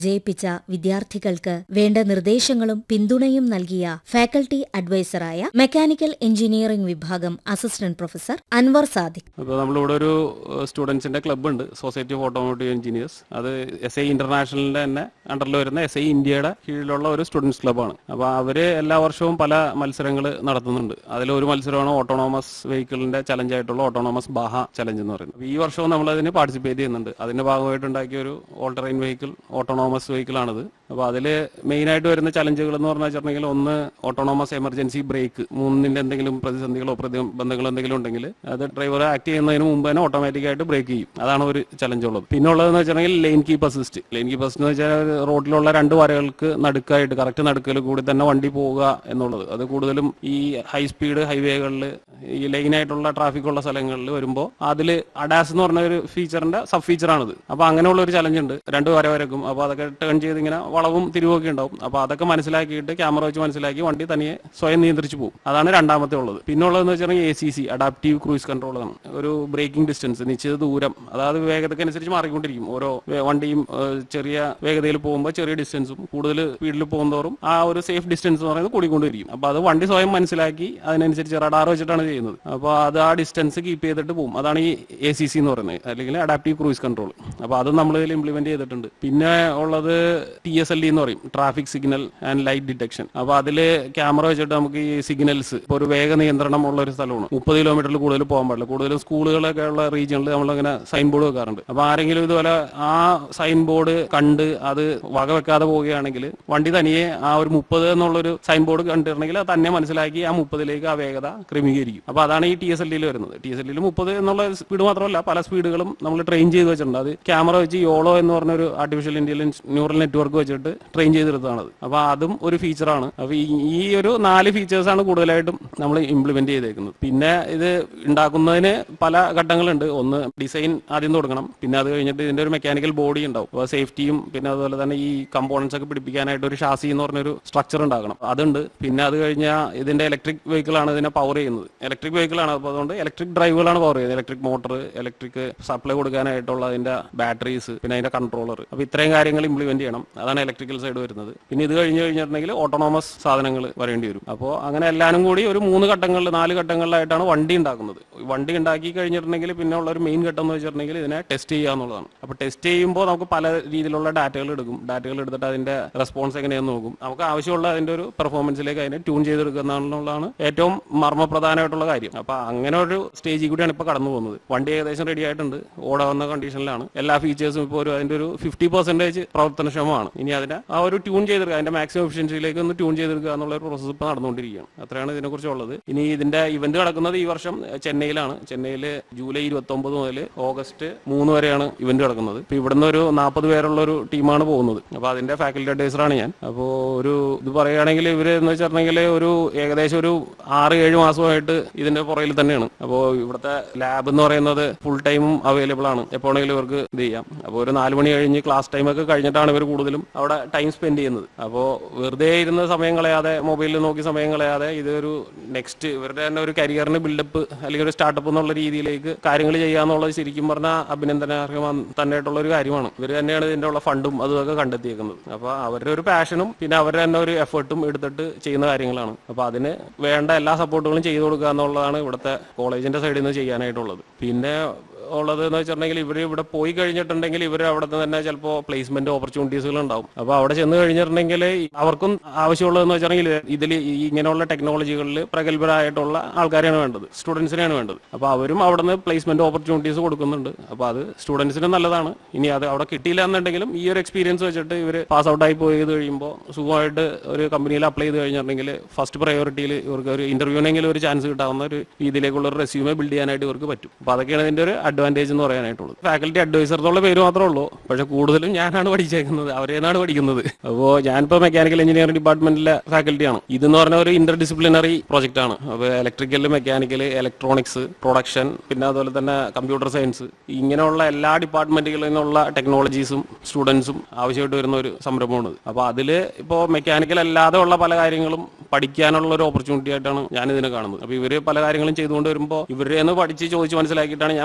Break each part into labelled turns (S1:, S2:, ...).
S1: ജയിപ്പിച്ച വിദ്യാർത്ഥികൾക്ക് വേണ്ട നിർദ്ദേശങ്ങളും പിന്തുണയും നൽകിയ ഫാക്കൽറ്റി അഡ്വൈസറായ മെക്കാനിക്കൽ എഞ്ചിനീയറിംഗ് വിഭാഗം അസിസ്റ്റന്റ് പ്രൊഫസർ അൻവർ സാദിഖ്
S2: അപ്പോൾ നമ്മളിവിടെ ഒരു സ്റ്റുഡൻസിന്റെ ക്ലബ്ബ് ഉണ്ട് സൊസൈറ്റി ഓഫ് ഓട്ടോമോട്ടീവ് എഞ്ചിനീയേഴ്സ് അത് എസ് ഐ ഇന്റർനാഷണലിന്റെ തന്നെ അണ്ടറിൽ വരുന്ന എസ് ഐ ഇന്ത്യയുടെ കീഴിലുള്ള ഒരു സ്റ്റുഡൻസ് ക്ലബ്ബാണ് അപ്പോൾ അവര് എല്ലാ വർഷവും പല മത്സരങ്ങൾ നടത്തുന്നുണ്ട് അതിലൊരു മത്സരമാണ് ഓട്ടോണോമസ് വെഹിക്കിളിന്റെ ചലഞ്ച് ആയിട്ടുള്ള ഓട്ടോണോമസ് ബാഹ ചലഞ്ച് എന്ന് പറയുന്നത് അപ്പോൾ ഈ വർഷവും നമ്മൾ അതിന് പാർട്ടിസിപ്പേറ്റ് ചെയ്യുന്നുണ്ട് അതിന്റെ ഭാഗമായിട്ട് ഉണ്ടാക്കിയ ഒരു all terrain vehicle autonomous vehicle ആണിത് അപ്പോൾ അതിൽ മെയിൻ ആയിട്ട് വരുന്ന ചലഞ്ചുകൾ എന്ന് പറഞ്ഞു വെച്ചിട്ടുണ്ടെങ്കിൽ ഒന്ന് ഓട്ടോണോമസ് എമർജൻസി ബ്രേക്ക് മൂന്നിന്റെ എന്തെങ്കിലും പ്രതിസന്ധികളോ പ്രതിബന്ധങ്ങളോ എന്തെങ്കിലും ഉണ്ടെങ്കിൽ അത് ഡ്രൈവർ ആക്ട് ചെയ്യുന്നതിന് മുമ്പ് തന്നെ ഓട്ടോമാറ്റിക് ആയിട്ട് ബ്രേക്ക് ചെയ്യും അതാണ് ഒരു ചലഞ്ച് ഉള്ളത് പിന്നെ ഉള്ളതെന്ന് വെച്ചിട്ടുണ്ടെങ്കിൽ lane keep assist lane keep assist എന്ന് വെച്ചാൽ റോഡിലുള്ള രണ്ട് വരകൾക്ക് നടുക്കായിട്ട് കറക്റ്റ് നടുക്കൽ കൂടി തന്നെ വണ്ടി പോവുക എന്നുള്ളത് അത് കൂടുതലും ഈ ഹൈ സ്പീഡ് ഹൈവേകളിൽ ഈ ലൈൻ ആയിട്ടുള്ള ട്രാഫിക് ഉള്ള സ്ഥലങ്ങളിൽ വരുമ്പോൾ അതിൽ അഡാസ് എന്ന് പറഞ്ഞ ഒരു ഫീച്ചറിന്റെ സബ് ഫീച്ചറാണിത് അപ്പോൾ അങ്ങനെയുള്ള ഒരു ചലഞ്ച് ഉണ്ട് രണ്ട് വര വരക്കും അപ്പോൾ അതൊക്കെ ടേൺ ചെയ്ത് ഇങ്ങനെ വളവും തിരിവൊക്കെ ഉണ്ടാവും അപ്പോൾ അതൊക്കെ മനസ്സിലാക്കിയിട്ട് ക്യാമറ വെച്ച് മനസ്സിലാക്കി വണ്ടി തനിയെ സ്വയം നിയന്ത്രിച്ച് പോകും അതാണ് രണ്ടാമത്തെ ഉള്ളത് പിന്നെ ഉള്ളതെന്ന് വെച്ചാൽ A C C adaptive cruise control ആണ് ഒരു ബ്രേക്കിംഗ് ഡിസ്റ്റൻസ് നിശ്ചിത ദൂരം അതായത് വേഗതയ്ക്ക് അനുസരിച്ച് മാറിക്കൊണ്ടിരിക്കും ഓരോ വേ- വണ്ടിയും ഏഹ്, ചെറിയ വേഗതയിൽ പോകുമ്പോൾ ചെറിയ ഡിസ്റ്റൻസും കൂടുതൽ സ്പീഡിൽ പോകുന്നതോറും ആ ഒരു സേഫ് ഡിസ്റ്റൻസ് എന്ന് പറയുന്നത് കൂടിക്കൊണ്ടിരിക്കും അപ്പോൾ അത് വണ്ടി സ്വയം മനസ്സിലാക്കി അതിനനുസരിച്ച് റഡാർ വെച്ചിട്ടാണ് ചെയ്യുന്നത് അപ്പോൾ അത് ആ ഡിസ്റ്റൻസ് കീപ്പ് ചെയ്തിട്ട് പോകും അതാണ് ഈ എ സി സി എന്ന് പറയുന്നത് അല്ലെങ്കിൽ അഡാപ്റ്റീവ് ക്രൂയിസ് കൺട്രോൾ അപ്പോൾ അത് നമ്മൾ ഇതിൽ ഇംപ്ലിമെന്റ് ചെയ്തിട്ടുണ്ട് പിന്നെ ഉള്ളത് ടി എസ് എൽ ഡി എന്ന് പറയും traffic signal and light detection അപ്പോൾ അതിൽ ക്യാമറ വെച്ചിട്ട് നമുക്ക് ഈ സിഗ്നൽസ് ഇപ്പോൾ ഒരു വേഗ നിയന്ത്രണം ഉള്ള ഒരു സ്ഥലമാണ് മുപ്പത് കിലോമീറ്ററിൽ കൂടുതൽ പോകാൻ പാടില്ല കൂടുതലും സ്കൂളുകളൊക്കെ ഉള്ള റീജിയനിൽ നമ്മളിങ്ങനെ സൈൻ ബോർഡ് വെക്കാറുണ്ട് അപ്പോൾ ആരെങ്കിലും ഇതുപോലെ ആ സൈൻ ബോർഡ് കണ്ട് അത് വകവെക്കാതെ പോവുകയാണെങ്കിൽ വണ്ടി തനിയെ ആ ഒരു മുപ്പത് എന്നുള്ളൊരു സൈൻ ബോർഡ് കണ്ടിട്ടുണ്ടെങ്കിൽ അത് തന്നെ മനസ്സിലാക്കി ആ മുപ്പതിലേക്ക് ആ വേഗത ക്രമീകരിക്കും അപ്പോൾ അതാണ് ഈ ടി എസ് എൽ ഡിയിൽ വരുന്നത് ടി എസ് എൽ ഡിയിൽ മുപ്പത് എന്നുള്ള സ്പീഡ് മാത്രമല്ല പല സ്പീഡുകളും നമ്മൾ ട്രെയിൻ ചെയ്ത് വെച്ചിട്ടുണ്ട് അത് ക്യാമറ വെച്ച് യോളോ എന്ന് പറഞ്ഞ ഒരു ആർട്ടിഫിഷ്യൽ ഇന്റലിജൻസ് ന്യൂറൽ നെറ്റ്വർക്ക് വെച്ചിട്ട് ട്രെയിൻ ചെയ്തെടുത്തതാണത് അപ്പോൾ അതും ഒരു ഫീച്ചറാണ് അപ്പോൾ ഈ ഈ ഒരു നാല് ഫീച്ചേഴ്സാണ് കൂടുതലായിട്ടും നമ്മൾ ഇംപ്ലിമെന്റ് ചെയ്തേക്കുന്നത് പിന്നെ ഇത് ഉണ്ടാക്കുന്നതിന് പല ഘട്ടങ്ങളുണ്ട് ഒന്ന് ഡിസൈൻ ആദ്യം തുടങ്ങണം പിന്നെ അത് കഴിഞ്ഞിട്ട് ഇതിന്റെ ഒരു മെക്കാനിക്കൽ ബോഡി ഉണ്ടാവും അപ്പോൾ സേഫ്റ്റിയും പിന്നെ അതുപോലെ തന്നെ ഈ കമ്പോണൻസ് ഒക്കെ പിടിപ്പിക്കാനായിട്ട് ഒരു ഷാസി എന്ന് പറഞ്ഞൊരു സ്ട്രക്ചർ ഉണ്ടാക്കണം അതുണ്ട് പിന്നെ അത് കഴിഞ്ഞാൽ ഇതിന്റെ ഇലക്ട്രിക് വെഹിക്കിൾ ആണ് ഇതിനെ പവർ ചെയ്യുന്നത് ഇലക്ട്രിക് വെഹിക്കിൾ ആണ് അപ്പോൾ അതുകൊണ്ട് ഇലക്ട്രിക് ഡ്രൈവുകളാണ് പവർ ചെയ്യുന്നത് ഇലക്ട്രിക് മോട്ടർ ഇലക്ട്രിക് സപ്ലൈ കൊടുക്കാനായിട്ടുള്ള അതിന്റെ ബാറ്ററീസ് പിന്നെ അതിന്റെ കൺട്രോളർ അപ്പോൾ ഇത്രയും കാര്യങ്ങൾ ഇംപ്ലിമെന്റ് ചെയ്യണം അതാണ് ഇലക്ട്രിക്കൽ സൈഡ് വരുന്നത് പിന്നെ ഇത് കഴിഞ്ഞ് കഴിഞ്ഞിട്ടുണ്ടെങ്കിൽ ഓട്ടോണോമസ് സാധനങ്ങൾ വരേണ്ടി വരും അപ്പോൾ അങ്ങനെ എല്ലാവരും കൂടി ഒരു മൂന്ന് ഘട്ടങ്ങളിൽ നാല് ഘട്ടങ്ങളിലായിട്ടാണ് വണ്ടി ഉണ്ടാക്കുന്നത് ഈ വണ്ടി ഉണ്ടാക്കി കഴിഞ്ഞിട്ടുണ്ടെങ്കിൽ പിന്നെ ഉള്ള ഒരു മെയിൻ ഘട്ടം എന്ന് വെച്ചിട്ടുണ്ടെങ്കിൽ ഇതിനെ ടെസ്റ്റ് ചെയ്യുക എന്നുള്ളതാണ് അപ്പോൾ ടെസ്റ്റ് ചെയ്യുമ്പോൾ നമുക്ക് പല രീതിയിലുള്ള ഡാറ്റകൾ എടുക്കും ഡാറ്റകൾ എടുത്തിട്ട് അതിന്റെ റെസ്പോൺസ് എങ്ങനെയാണെന്ന് നോക്കും നമുക്ക് ആവശ്യമുള്ള അതിന്റെ ഒരു പെർഫോമൻസിലേക്ക് അതിനെ ട്യൂൺ ചെയ്തെടുക്കുക എന്നുള്ളതാണ് ഏറ്റവും മർമ്മപ്രധാനമായിട്ടുള്ള കാര്യം അപ്പോൾ അങ്ങനെ ഒരു സ്റ്റേജിൽ കൂടിയാണ് ഇപ്പോൾ കടന്നു പോകുന്നത് വണ്ടി ഏകദേശം റെഡി ആയിട്ടുണ്ട് ഓടാവുന്ന കണ്ടീഷനിലാണ് എല്ലാ ഫീച്ചേഴ്സും ഇപ്പോൾ ഒരു അതിന്റെ ഒരു ഫിഫ്റ്റി പെർസെന്റേജ് പ്രവർത്തനക്ഷമമാണ് ഇനി അതിനെ ആ ഒരു ട്യൂൺ ചെയ്തെടുക്കുക അതിന്റെ മാക്സിമം എഫിഷ്യൻസിയിലേക്ക് ഒന്ന് ട്യൂൺ ചെയ്തെടുക്കുക എന്നുള്ള ഒരു പ്രോസസ്സ് ഇപ്പോൾ നടന്നുകൊണ്ടിരിക്കുകയാണ് അത്രയാണ് ഇതിനെക്കുറിച്ചുള്ളത് ഇനി ഇതിന്റെ ഇവന്റ് നടക്കുന്നത് ഈ വർഷം ചെന്നൈയിലാണ് ചെന്നൈയിൽ ജൂലൈ ഇരുപത്തി ഒമ്പത് മുതൽ ഓഗസ്റ്റ് മൂന്ന് വരെയാണ് ഇവന്റ് നടക്കുന്നത് ഇപ്പൊ ഇവിടുന്ന് ഒരു നാൽപ്പത് പേരുള്ള ഒരു ടീമാണ് പോകുന്നത് അപ്പൊ അതിന്റെ ഫാക്കൽറ്റി അഡ്വൈസറാണ് ഞാൻ അപ്പോൾ ഒരു ഇത് പറയുകയാണെങ്കിൽ ഇവര് എന്ന് വെച്ചിട്ടുണ്ടെങ്കിൽ ഒരു ഏകദേശം ഒരു ആറ് ഏഴ് മാസമായിട്ട് ഇതിന്റെ പുറകിൽ തന്നെയാണ് അപ്പോൾ ഇവിടുത്തെ ലാബ് എന്ന് പറയുന്നത് ഫുൾ ടൈമും അവൈലബിൾ ആണ് എപ്പോഴെങ്കിലും ഇവർക്ക് ഇത് ചെയ്യാം അപ്പോൾ ഒരു നാല് മണി കഴിഞ്ഞ് ക്ലാസ് ടൈം ഒക്കെ കഴിഞ്ഞിട്ടാണ് ഇവർ കൂടുതലും അവിടെ ടൈം സ്പെൻഡ് ചെയ്യുന്നത് അപ്പോൾ വെറുതെ ഇരുന്ന് സമയം കളയാതെ മൊബൈലിൽ നോക്കി സമയം കളയാതെ ഇതൊരു നെക്സ്റ്റ് ഇവരുടെ തന്നെ ഒരു കരിയറിന് ബിൽഡപ്പ് അല്ലെങ്കിൽ ഒരു സ്റ്റാർട്ടപ്പ് എന്നുള്ള രീതിയിലേക്ക് കാര്യങ്ങൾ ചെയ്യാന്നുള്ളത് ശരിക്കും പറഞ്ഞാൽ അഭിനന്ദനാർഹം തന്നെയായിട്ടുള്ള ഒരു കാര്യമാണ് ഇവർ തന്നെയാണ് ഇതിന്റെ ഉള്ള ഫണ്ടും അതുമൊക്കെ കണ്ടെത്തിയേക്കുന്നത് അപ്പോൾ അവരുടെ ഒരു പാഷനും പിന്നെ അവരുടെ തന്നെ ഒരു എഫേർട്ടും എടുത്തിട്ട് ചെയ്യുന്ന കാര്യങ്ങളാണ് അപ്പോൾ അതിന് വേണ്ട എല്ലാ സപ്പോർട്ടുകളും ചെയ്തു കൊടുക്കുക എന്നുള്ളതാണ് ഇവിടുത്തെ കോളേജിന്റെ സൈഡിൽ നിന്ന് ചെയ്യാനായിട്ടുള്ളത് പിന്നെ ഉള്ളത് എന്ന് വെച്ചിട്ടുണ്ടെങ്കിൽ ഇവർ ഇവിടെ പോയി കഴിഞ്ഞിട്ടുണ്ടെങ്കിൽ ഇവർ അവിടെ തന്നെ ചിലപ്പോൾ പ്ലേസ്മെന്റ് ഓപ്പർച്യൂണിറ്റീസുകൾ ഉണ്ടാവും അപ്പോൾ അവിടെ ചെന്ന് കഴിഞ്ഞിട്ടുണ്ടെങ്കിൽ അവർക്കും ആവശ്യമുള്ളതെന്ന് വെച്ചിട്ടുണ്ടെങ്കിൽ ഇതിൽ ഈ ഇങ്ങനെയുള്ള ടെക്നോളജികളിൽ പ്രഗത്ഭരായിട്ടുള്ള ആൾക്കാരെയാണ് വേണ്ടത് സ്റ്റുഡൻസിനെയാണ് വേണ്ടത് അപ്പോൾ അവരും അവിടെ നിന്ന് പ്ലേസ്മെന്റ് ഓപ്പർച്യൂണിറ്റീസ് കൊടുക്കുന്നുണ്ട് അപ്പോൾ അത് സ്റ്റുഡൻസിന് നല്ലതാണ് ഇനി അത് അവിടെ കിട്ടിയില്ല എന്നുണ്ടെങ്കിലും ഈ ഒരു എക്സ്പീരിയൻസ് വെച്ചിട്ട് ഇവർ പാസ് ഔട്ട് ആയി പോയി ചെയ്ത് കഴിയുമ്പോൾ സുഖമായിട്ട് ഒരു കമ്പനിയിൽ അപ്ലൈ ചെയ്ത് കഴിഞ്ഞിട്ടുണ്ടെങ്കിൽ ഫസ്റ്റ് പ്രയോറിറ്റിയിൽ ഇവർക്ക് ഒരു ഇന്റർവ്യൂവിനെങ്കിലും ഒരു ചാൻസ് കിട്ടാവുന്ന ഒരു രീതിയിലേക്കുള്ള ഒരു റെസ്യൂമെ ബിൽഡ് ചെയ്യാനായിട്ട് ഇവർക്ക് പറ്റും അപ്പോൾ അതൊക്കെയാണ് ഇതിന്റെ ഒരു അഡ്വാൻറ്റേജ് എന്ന് പറയാനായിട്ടുള്ളത് ഫാക്കൽറ്റി അഡ്വൈസർ എന്നുള്ള പേര് മാത്രമേ ഉള്ളൂ പക്ഷെ കൂടുതലും ഞാനാണ് പഠിച്ചേക്കുന്നത് അവരേന്നാണ് പഠിക്കുന്നത് അപ്പോൾ ഞാനിപ്പോൾ മെക്കാനിക്കൽ എഞ്ചിനീയറിംഗ് ഡിപ്പാർട്ട്മെന്റിലെ ഫാക്കൽറ്റിയാണ് ഇതെന്ന് പറഞ്ഞ ഒരു ഇന്റർ ഡിസിപ്ലിനറി പ്രോജക്റ്റ് ആണ് അപ്പോൾ ഇലക്ട്രിക്കൽ മെക്കാനിക്കൽ ഇലക്ട്രോണിക്സ് പ്രൊഡക്ഷൻ പിന്നെ അതുപോലെ തന്നെ കമ്പ്യൂട്ടർ സയൻസ് ഇങ്ങനെയുള്ള എല്ലാ ഡിപ്പാർട്ട്മെന്റുകളിൽ നിന്നുള്ള ടെക്നോളജീസും സ്റ്റുഡൻസും ആവശ്യമായിട്ട് വരുന്ന ഒരു സംരംഭമാണ് അപ്പോൾ അതിൽ ഇപ്പോൾ മെക്കാനിക്കൽ അല്ലാതെ ഉള്ള പല കാര്യങ്ങളും പഠിക്കാനുള്ള ഒരു ഓപ്പർച്യൂണിറ്റി ആയിട്ടാണ് ഞാൻ ഇതിനെ കാണുന്നത് അപ്പോൾ ഇവർ പല കാര്യങ്ങളും ചെയ്തുകൊണ്ട് വരുമ്പോൾ ഇവരുടെ നിന്ന് പഠിച്ച് ചോദിച്ച് മനസ്സിലാക്കിയിട്ടാണ് ഞാൻ ബാക്കി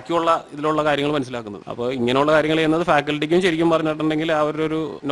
S2: ബാക്കിയുള്ള ഇതിലുള്ള കാര്യങ്ങൾ മനസ്സിലാക്കുന്നത് അപ്പോൾ ഇങ്ങനെയുള്ള കാര്യങ്ങൾ ചെയ്യുന്നത് ഫാക്കൽറ്റിക്കും ശരിക്കും പറഞ്ഞിട്ടുണ്ടെങ്കിൽ അവരൊരു